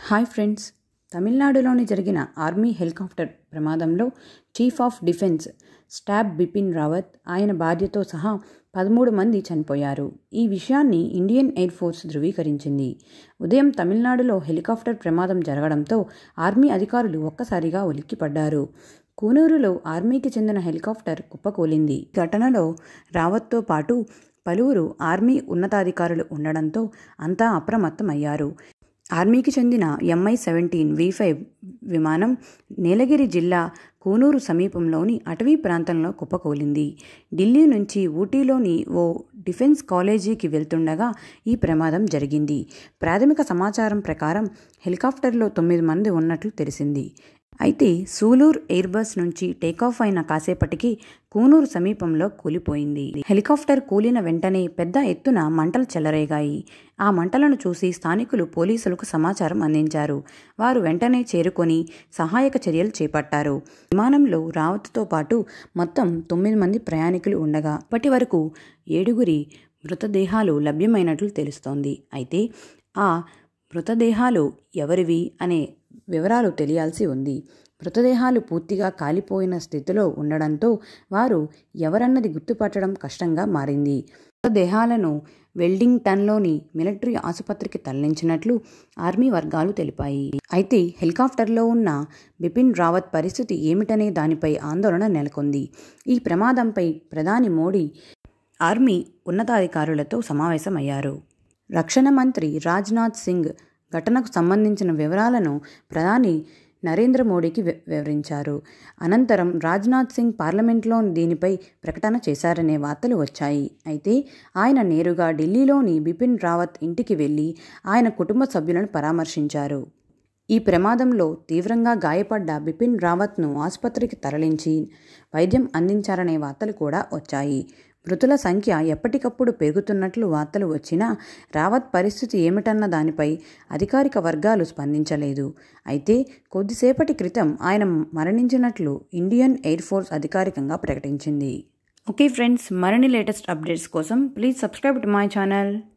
hi friends తమిళనాడులోని జరిగిన army helicopter ప్రమాదంలో chief of defence staff Bipin Rawat ఆయన భార్యతో సహా పదమూడు మంది చనిపోయారు ఈ విషయాన్ని ఇండియన్ ఎయిర్ ఫోర్స్ ధృవీకరించింది ఉదయం తమిళనాడులో హెలికాప్టర్ ప్రమాదం జరగడంతో ఆర్మీ అధికారులు ఒక్కసారిగా ఉలిక్కిపడ్డారు కూనూరులో ఆర్మీకి చెందిన హెలికాప్టర్ కుప్పకూలింది ఘటనలో రావత్తో పాటు పలువురు ఆర్మీ ఉన్నతాధికారులు ఉండడంతో అంతా అప్రమత్తమయ్యారు ఆర్మీకి చెందిన ఎంఐ సెవెంటీన్ వి ఫైవ్ విమానం నీలగిరి జిల్లా కూనూరు సమీపంలోని అటవీ ప్రాంతంలో కుప్పకూలింది ఢిల్లీ నుంచి ఊటీలోని ఓ డిఫెన్స్ కాలేజీకి వెళ్తుండగా ఈ ప్రమాదం జరిగింది ప్రాథమిక సమాచారం ప్రకారం హెలికాప్టర్లో తొమ్మిది మంది ఉన్నట్లు తెలిసింది అయితే సూలూర్ ఎయిర్బస్ నుంచి టేకాఫ్ అయిన కాసేపటికి కూనూరు సమీపంలో కూలిపోయింది హెలికాప్టర్ కూలిన వెంటనే పెద్ద ఎత్తున మంటలు చెలరేగాయి ఆ మంటలను చూసి స్థానికులు పోలీసులకు సమాచారం అందించారు వారు వెంటనే చేరుకొని సహాయక చర్యలు చేపట్టారు విమానంలో రావత్తో పాటు మొత్తం తొమ్మిది మంది ప్రయాణికులు ఉండగా ఇప్పటి వరకు ఏడుగురి మృతదేహాలు లభ్యమైనట్లు తెలుస్తోంది అయితే ఆ మృతదేహాలు ఎవరివి అనే వివరాలు తెలియాల్సి ఉంది మృతదేహాలు పూర్తిగా కాలిపోయిన స్థితిలో ఉండడంతో వారు ఎవరన్నది గుర్తుపట్టడం కష్టంగా మారింది మృతదేహాలను వెల్డింగ్టన్లోని మిలిటరీ ఆసుపత్రికి తరలించినట్లు ఆర్మీ వర్గాలు తెలిపాయి అయితే హెలికాప్టర్లో ఉన్న బిపిన్ రావత్ పరిస్థితి ఏమిటనే దానిపై ఆందోళన నెలకొంది ఈ ప్రమాదంపై ప్రధాని మోడీ ఆర్మీ ఉన్నతాధికారులతో సమావేశమయ్యారు రక్షణ మంత్రి రాజ్నాథ్ సింగ్ ఘటనకు సంబంధించిన వివరాలను ప్రధాని నరేంద్ర మోడీకి వివరించారు అనంతరం రాజ్నాథ్ సింగ్ పార్లమెంట్లో దీనిపై ప్రకటన చేశారనే వార్తలు వచ్చాయి అయితే ఆయన నేరుగా ఢిల్లీలోని బిపిన్ రావత్ ఇంటికి వెళ్లి ఆయన కుటుంబ సభ్యులను పరామర్శించారు ఈ ప్రమాదంలో తీవ్రంగా గాయపడ్డ బిపిన్ రావత్ను ఆసుపత్రికి తరలించి వైద్యం అందించారనే వార్తలు కూడా వచ్చాయి మృతుల సంఖ్య ఎప్పటికప్పుడు పెరుగుతున్నట్లు వార్తలు వచ్చినా రావత్ పరిస్థితి ఏమిటన్న దానిపై అధికారిక వర్గాలు స్పందించలేదు అయితే కొద్దిసేపటి క్రితం ఆయన మరణించినట్లు ఇండియన్ ఎయిర్ ఫోర్స్ అధికారికంగా ప్రకటించింది ఓకే ఫ్రెండ్స్ మరిన్ని లేటెస్ట్ అప్డేట్స్ కోసం please subscribe to my channel